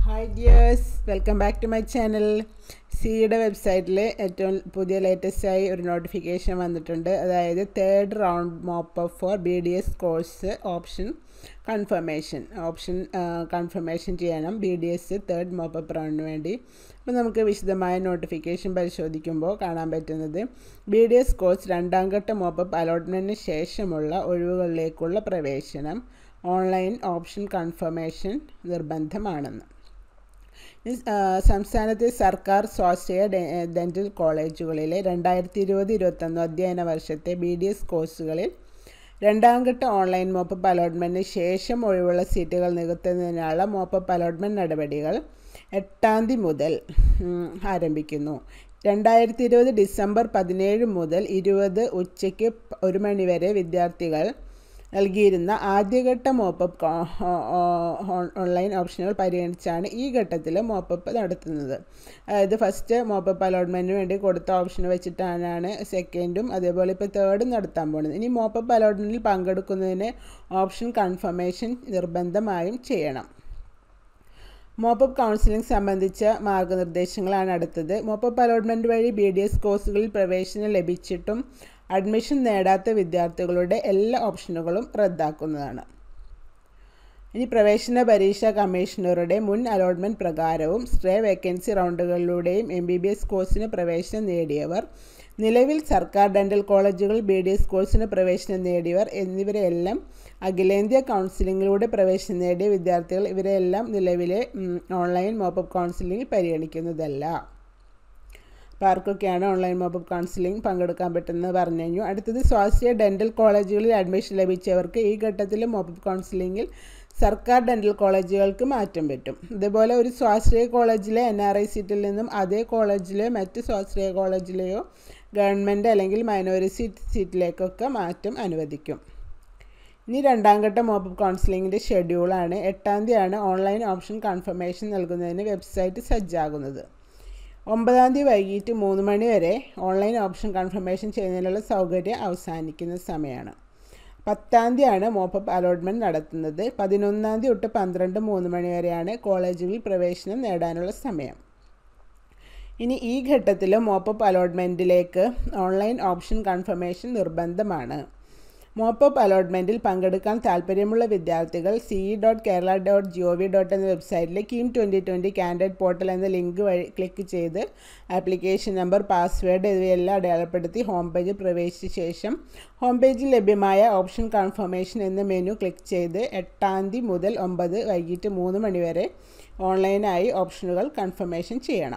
hi dears welcome back to my channel സിയുടെ വെബ്സൈറ്റിൽ ഏറ്റവും പുതിയ ലേറ്റസ്റ്റ് ആയി ഒരു നോട്ടിഫിക്കേഷൻ വന്നിട്ടുണ്ട് അതായത് third round mop for B D S course option confirmation option confirmation ചെയ്യണം B D S third mop up റൗണ്ടിന് വേണ്ടി അപ്പോൾ നമുക്ക് വിശദമായ നോട്ടിഫിക്കേഷൻ പരിശോധിക്കുമ്പോൾ കാണാൻ പറ്റുന്നത് ബി ഡി എസ് കോഴ്സ് രണ്ടാം ഘട്ട മോപ്പപ്പ് അലോട്ട്മെൻറ്റിന് ശേഷമുള്ള ഒഴിവുകളിലേക്കുള്ള പ്രവേശനം ഓൺലൈൻ ഓപ്ഷൻ കൺഫർമേഷൻ നിർബന്ധമാണെന്ന് സംസ്ഥാനത്തെ സർക്കാർ സ്വാശ്രയ ഡെൻറ്റൽ കോളേജുകളിലെ രണ്ടായിരത്തി ഇരുപത് ഇരുപത്തൊന്ന് അധ്യയന വർഷത്തെ ബി ഡി എസ് കോഴ്സുകളിൽ രണ്ടാം ഘട്ട ഓൺലൈൻ മോപ്പപ്പ് അലോട്ട്മെൻറ്റിന് ശേഷം ഒഴിവുള്ള സീറ്റുകൾ നികത്തുന്നതിനുള്ള മോപ്പപ്പ് അലോട്ട്മെൻറ്റ് നടപടികൾ എട്ടാം തീയതി മുതൽ ആരംഭിക്കുന്നു രണ്ടായിരത്തി ഇരുപത് ഡിസംബർ പതിനേഴ് മുതൽ ഇരുപത് ഉച്ചയ്ക്ക് ഒരു മണിവരെ വിദ്യാർത്ഥികൾ നൽകിയിരുന്ന ആദ്യഘട്ട മോപ്പപ്പ് ഓൺലൈൻ ഓപ്ഷനുകൾ പരിഗണിച്ചാണ് ഈ ഘട്ടത്തിൽ മോപ്പപ്പ് നടത്തുന്നത് അതായത് ഫസ്റ്റ് മോപ്പപ്പ് അലോട്ട്മെൻറ്റിന് വേണ്ടി കൊടുത്ത ഓപ്ഷൻ വെച്ചിട്ടാണ് സെക്കൻഡും അതേപോലെ ഇപ്പോൾ തേർഡും നടത്താൻ പോകുന്നത് ഇനി മോപ്പപ്പ് അലോട്ട്മെൻറ്റിൽ പങ്കെടുക്കുന്നതിന് ഓപ്ഷൻ കൺഫർമേഷൻ നിർബന്ധമായും ചെയ്യണം മോപ്പപ്പ് കൗൺസിലിംഗ് സംബന്ധിച്ച മാർഗനിർദ്ദേശങ്ങളാണ് അടുത്തത് മോപ്പപ്പ് അലോട്ട്മെൻറ്റ് വഴി ബി ഡി എസ് കോഴ്സുകളിൽ പ്രവേശനം ലഭിച്ചിട്ടും അഡ്മിഷൻ നേടാത്ത വിദ്യാർത്ഥികളുടെ എല്ലാ ഓപ്ഷനുകളും റദ്ദാക്കുന്നതാണ് ഇനി പ്രവേശന പരീക്ഷാ കമ്മീഷണറുടെ മുൻ അലോട്ട്മെൻറ്റ് പ്രകാരവും സ്ട്രേ വേക്കൻസി റൗണ്ടുകളിലൂടെയും എം ബി ബി എസ് കോഴ്സിന് പ്രവേശനം നേടിയവർ നിലവിൽ സർക്കാർ ഡെൻ്റൽ കോളേജുകൾ ബി ഡി എസ് കോഴ്സിന് പ്രവേശനം നേടിയവർ എന്നിവരെല്ലാം അഖിലേന്ത്യാ കൗൺസിലിങ്ങിലൂടെ പ്രവേശനം നേടിയ വിദ്യാർത്ഥികൾ ഇവരെല്ലാം നിലവിലെ ഓൺലൈൻ മോപ്പപ്പ് കൗൺസിലിംഗിൽ പരിഗണിക്കുന്നതല്ല അപ്പോൾ ആർക്കൊക്കെയാണ് ഓൺലൈൻ മോപ്പപ്പ് കൗൺസിലിംഗ് പങ്കെടുക്കാൻ പറ്റുന്നത് പറഞ്ഞു കഴിഞ്ഞു അടുത്തത് സ്വാശ്രയ ഡെൻ്റൽ കോളേജുകളിൽ അഡ്മിഷൻ ലഭിച്ചവർക്ക് ഈ ഘട്ടത്തിൽ മോപ്പപ്പ് കൗൺസിലിംഗിൽ സർക്കാർ ഡെൻ്റൽ കോളേജുകൾക്ക് മാറ്റം പറ്റും ഇതുപോലെ ഒരു സ്വാശ്രയ കോളേജിലെ എൻ ആർ ഐ സീറ്റിൽ നിന്നും അതേ കോളേജിലെ മറ്റ് സ്വാശ്രയ കോളേജിലെയോ ഗവൺമെൻറ് അല്ലെങ്കിൽ മൈനോറിറ്റി സീറ്റിലേക്കൊക്കെ മാറ്റം അനുവദിക്കും ഇനി രണ്ടാം ഘട്ട മോപ്പപ്പ് കൗൺസിലിങ്ങിൻ്റെ ഷെഡ്യൂളാണ് എട്ടാം തീയതിയാണ് ഓൺലൈൻ ഓപ്ഷൻ കൺഫർമേഷൻ നൽകുന്നതിന് വെബ്സൈറ്റ് സജ്ജാകുന്നത് ഒമ്പതാം തീയതി വൈകിട്ട് മൂന്ന് മണി വരെ ഓൺലൈൻ ഓപ്ഷൻ കൺഫർമേഷൻ ചെയ്യുന്നതിനുള്ള സൗകര്യം അവസാനിക്കുന്ന സമയമാണ് പത്താം തീയതിയാണ് മോപ്പപ്പ് അലോട്ട്മെൻറ്റ് നടത്തുന്നത് പതിനൊന്നാം തീയതി തൊട്ട് പന്ത്രണ്ട് മൂന്ന് മണി വരെയാണ് കോളേജുകളിൽ പ്രവേശനം നേടാനുള്ള സമയം ഇനി ഈ ഘട്ടത്തിൽ മോപ്പപ്പ് അലോട്ട്മെൻറ്റിലേക്ക് ഓൺലൈൻ ഓപ്ഷൻ കൺഫർമേഷൻ നിർബന്ധമാണ് മോപ്പപ്പ് അലോട്ട്മെൻറ്റിൽ പങ്കെടുക്കാൻ താൽപ്പര്യമുള്ള വിദ്യാർത്ഥികൾ C dot Kerala dot G O V dot എന്ന വെബ്സൈറ്റിലെ KEAM twenty twenty candidate portal എന്ന ലിങ്ക് വഴി ക്ലിക്ക് ചെയ്ത് ആപ്ലിക്കേഷൻ നമ്പർ പാസ്വേഡ് എന്നിവയെല്ലാം അടയാളപ്പെടുത്തി ഹോം പേജിൽ പ്രവേശിച്ച ശേഷം ഹോം പേജിൽ ലഭ്യമായ ഓപ്ഷൻ കൺഫർമേഷൻ എന്ന മെനു ക്ലിക്ക് ചെയ്ത് എട്ടാം തീയതി മുതൽ ഒമ്പത് വൈകിട്ട് മൂന്ന് മണി വരെ ഓൺലൈനായി ഓപ്ഷനുകൾ കൺഫർമേഷൻ ചെയ്യണം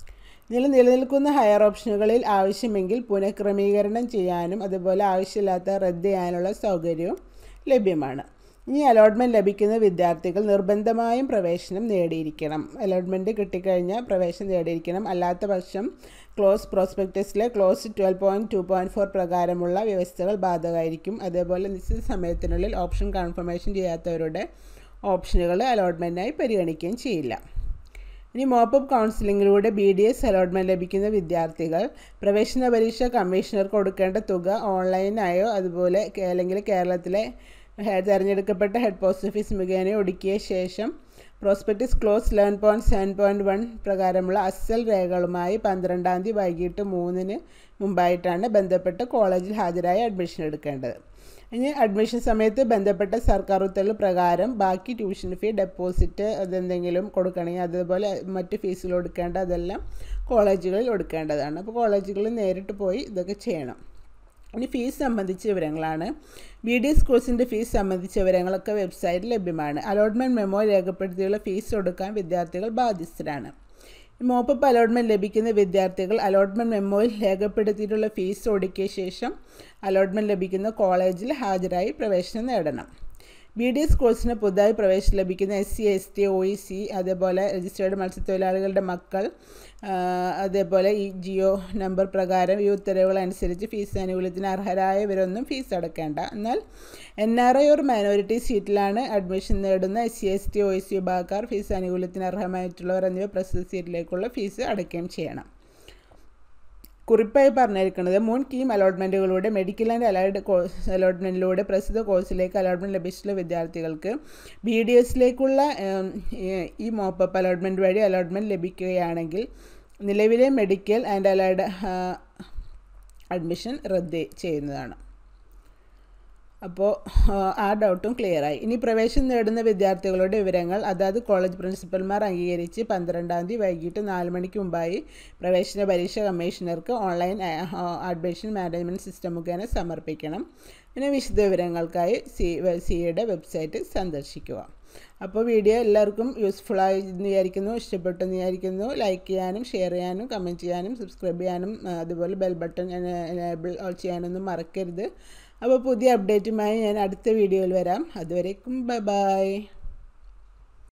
നില നിലനിൽക്കുന്ന ഹയർ ഓപ്ഷനുകളിൽ ആവശ്യമെങ്കിൽ പുനഃക്രമീകരണം ചെയ്യാനും അതുപോലെ ആവശ്യമില്ലാത്ത റദ്ദ് ചെയ്യാനുള്ള സൗകര്യവും ലഭ്യമാണ് ഇനി അലോട്ട്മെൻറ്റ് ലഭിക്കുന്ന വിദ്യാർത്ഥികൾ നിർബന്ധമായും പ്രവേശനം നേടിയിരിക്കണം അലോട്ട്മെൻറ്റ് കിട്ടിക്കഴിഞ്ഞാൽ പ്രവേശനം നേടിയിരിക്കണം അല്ലാത്ത പക്ഷം ക്ലോസ് പ്രോസ്പെക്ടസിലെ clause twelve point two point four പ്രകാരമുള്ള വ്യവസ്ഥകൾ ബാധകമായിരിക്കും അതേപോലെ നിശ്ചിത സമയത്തിനുള്ളിൽ ഓപ്ഷൻ കൺഫർമേഷൻ ചെയ്യാത്തവരുടെ ഓപ്ഷനുകൾ അലോട്ട്മെൻറ്റായി പരിഗണിക്കുകയും ചെയ്യില്ല ഇനി മോപ്പപ്പ് കൗൺസിലിങ്ങിലൂടെ ബി ഡി എസ് അലോട്ട്മെൻറ്റ് ലഭിക്കുന്ന വിദ്യാർത്ഥികൾ പ്രവേശന പരീക്ഷ കമ്മീഷണർ കൊടുക്കേണ്ട തുക ഓൺലൈനായോ അതുപോലെ അല്ലെങ്കിൽ കേരളത്തിലെ തിരഞ്ഞെടുക്കപ്പെട്ട ഹെഡ് പോസ്റ്റ് ഓഫീസ് മുഖേന ഒടുക്കിയ ശേഷം prospectus clause eleven point seven point one പ്രകാരമുള്ള അസൽ രേഖകളുമായി പന്ത്രണ്ടാം തീയതി വൈകിട്ട് മൂന്നിന് മുമ്പായിട്ടാണ് ബന്ധപ്പെട്ട കോളേജിൽ ഹാജരായി അഡ്മിഷൻ എടുക്കേണ്ടത് ഇനി അഡ്മിഷൻ സമയത്ത് ബന്ധപ്പെട്ട സർക്കാർ ഉത്തരവ് പ്രകാരം ബാക്കി ട്യൂഷൻ ഫീ ഡെപ്പോസിറ്റ് അതെന്തെങ്കിലും കൊടുക്കണമെങ്കിൽ അതുപോലെ മറ്റ് ഫീസുകൾ കൊടുക്കേണ്ട അതെല്ലാം കോളേജുകളിൽ കൊടുക്കേണ്ടതാണ് അപ്പോൾ കോളേജുകളിൽ നേരിട്ട് പോയി ഇതൊക്കെ ചെയ്യണം ഇനി ഫീസ് സംബന്ധിച്ച വിവരങ്ങളാണ് ബി ഡി എസ് കോഴ്സിൻ്റെ ഫീസ് സംബന്ധിച്ച വിവരങ്ങളൊക്കെ വെബ്സൈറ്റിൽ ലഭ്യമാണ് അലോട്ട്മെൻറ്റ് മെമ്മോ രേഖപ്പെടുത്തിയുള്ള ഫീസ് കൊടുക്കാൻ വിദ്യാർത്ഥികൾ ബാധ്യസ്ഥരാണ് മോപ്പപ്പ് അലോട്ട്മെൻറ്റ് ലഭിക്കുന്ന വിദ്യാർത്ഥികൾ അലോട്ട്മെൻറ്റ് മെമ്മോയിൽ രേഖപ്പെടുത്തിയിട്ടുള്ള ഫീസ് ഒടുക്കിയ ശേഷം അലോട്ട്മെൻറ്റ് ലഭിക്കുന്ന കോളേജിൽ ഹാജരായി പ്രവേശനം നേടണം ബി ഡി എസ് കോഴ്സിന് പുതുതായി പ്രവേശനം ലഭിക്കുന്ന S C S T O E C അതേപോലെ രജിസ്റ്റേർഡ് മത്സ്യത്തൊഴിലാളികളുടെ മക്കൾ അതേപോലെ ഈ ജിയോ നമ്പർ പ്രകാരം ഈ ഉത്തരവുകൾ അനുസരിച്ച് ഫീസ് ആനുകൂല്യത്തിന് അർഹരായവരൊന്നും ഫീസ് അടക്കേണ്ട എന്നാൽ N R I or minority സീറ്റിലാണ് അഡ്മിഷൻ നേടുന്ന S C S T O E C വിഭാഗക്കാർ ഫീസ് ആനുകൂല്യത്തിന് അർഹമായിട്ടുള്ളവർ എന്നിവ പ്രസ്തുത സീറ്റിലേക്കുള്ള ഫീസ് അടയ്ക്കുകയും ചെയ്യണം കുറിപ്പായി പറഞ്ഞിരിക്കുന്നത് മുൻ കീം അലോട്ട്മെൻറ്റുകളുടെ മെഡിക്കൽ ആൻഡ് അലൈഡ് കോഴ്സ് അലോട്ട്മെൻറ്റിലൂടെ പ്രസ്തുത കോഴ്സിലേക്ക് അലോട്ട്മെൻറ്റ് ലഭിച്ചിട്ടുള്ള വിദ്യാർത്ഥികൾക്ക് ബി ഡി എസിലേക്കുള്ള ഈ മോപ്പപ്പ് അലോട്ട്മെൻറ്റ് വഴി അലോട്ട്മെൻറ്റ് ലഭിക്കുകയാണെങ്കിൽ നിലവിലെ മെഡിക്കൽ ആൻഡ് അലൈഡ് അഡ്മിഷൻ റദ്ദ് ചെയ്യുന്നതാണ് അപ്പോൾ ആ ഡൗട്ടും ക്ലിയറായി ഇനി പ്രവേശനം നേടുന്ന വിദ്യാർത്ഥികളുടെ വിവരങ്ങൾ അതാത് കോളേജ് പ്രിൻസിപ്പൽമാർ അംഗീകരിച്ച് പന്ത്രണ്ടാം തീയതി വൈകിട്ട് നാല് മണിക്ക് മുമ്പായി പ്രവേശന പരീക്ഷ കമ്മീഷണർക്ക് ഓൺലൈൻ അഡ്മിഷൻ മാനേജ്മെൻറ്റ് സിസ്റ്റം മുഖേന സമർപ്പിക്കണം പിന്നെ വിശദ വിവരങ്ങൾക്കായി സി സിയുടെ വെബ്സൈറ്റ് സന്ദർശിക്കുക അപ്പോൾ വീഡിയോ എല്ലാവർക്കും യൂസ്ഫുള്ളായി എന്ന് വിചാരിക്കുന്നു ഇഷ്ടപ്പെട്ടെന്ന് വിചാരിക്കുന്നു ലൈക്ക് ചെയ്യാനും ഷെയർ ചെയ്യാനും കമൻറ്റ് ചെയ്യാനും സബ്സ്ക്രൈബ് ചെയ്യാനും അതുപോലെ ബെൽ ബട്ടൺ എനേബിൾ ചെയ്യാനൊന്നും മറക്കരുത് അപ്പോൾ പുതിയ അപ്ഡേറ്റുമായി ഞാൻ അടുത്ത വീഡിയോയിൽ വരാം അതുവരേക്കും ബൈ ബൈ